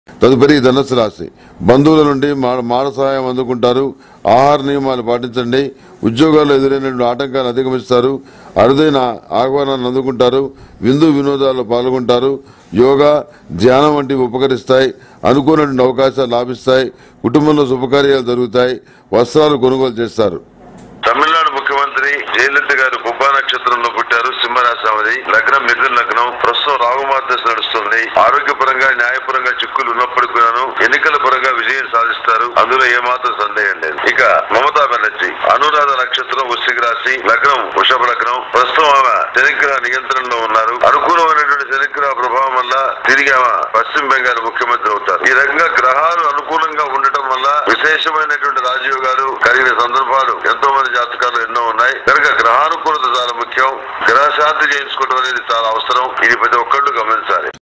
తదుపరి ధనుసు రాశి బంధువుల నుండి మా- మాట సహాయం అందుకుంటారు ఆహార నియమాలు పాటించండి ఉద్యోగాల్లో ఎదురైనటువంటి ఆటంకాలు అధిగమిస్తారు అరుదైన ఆహ్వానాన్ని అందుకుంటారు విందు వినోదాల్లో పాల్గొంటారు యోగా ధ్యానం వంటివి ఉపకరిస్తాయి అనుకున్నటువంటి అవకాశాలు లాభిస్తాయి కుటుంబంలో శుభకార్యాలు జరుగుతాయి వస్త్రాలు కొనుగోలు చేస్తారు తమిళనాడు ముఖ్యమంత్రి జయలలిత గారు పుబ్బా నక్షత్రంలో పుట్టారు సింహరాశి ఆమెది లగ్నం మిథున లగ్నం ప్రస్తుతం రాగుమార్దశ నడుస్తుంది ఆరోగ్యపరంగా న్యాయపరంగా చిక్కులు ఉన్నప్పటికీ కూడాను ఎన్నికల పరంగా విజయం సాధిస్తారు అందులో ఏమాత్రం సందేహం లేదు ఇక మమతా బెనర్జీ అనురాధ నక్షత్రం వృశ్చిక రాశి లగ్నం వృషభ లగ్నం ప్రస్తుతం ఆమె శనిగ్రహ నియంత్రణలో ఉన్నారు అనుకూలమైనటువంటి శనిగ్రహ ప్రభావం వల్ల తిరిగి ఆమె పశ్చిమ బెంగాల్ ముఖ్యమంత్రి అవుతారు ఈ రకంగా గ్రహాలు అనుకూలంగా ఉండటం వల్ల విశేషమైనటువంటి రాజయోగాలు కలిగిన సందర్భాలు ఎంతో మంది జాతకాలు ఎన్నో ఉన్నాయి కనుక గ్రహానుకూలత చాలా ముఖ్యం గ్రహ శాంతి చేయించుకోవడం అనేది చాలా అవసరం ఇది ప్రతి ఒక్కళ్ళు గమనించాలి